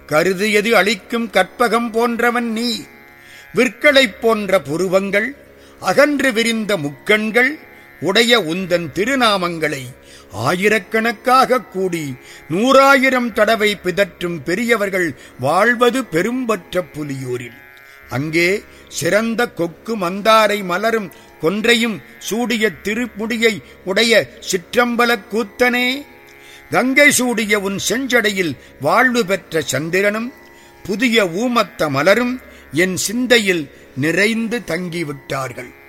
கருதியது அளிக்கும் கற்பகம் போன்றவன் நீ விற்களைப் போன்ற புருவங்கள் அகன்று விரிந்த முக்கண்கள் உடைய உந்தன் திருநாமங்களை ஆயிரக்கணக்காக கூடி நூறாயிரம் தடவை பிதற்றும் பெரியவர்கள் வாழ்வது பெரும்பற்ற புலியூரில் அங்கே சிறந்த கொக்கு மந்தாரை மலரும் கொன்றையும் சூடிய திருமுடியை உடைய சிற்றம்பலக் கூத்தனே கங்கை சூடிய உன் செஞ்சடையில் வாழ்வு பெற்ற சந்திரனும் புதிய ஊமத்த மலரும் என் சிந்தையில் நிறைந்து தங்கிவிட்டார்கள்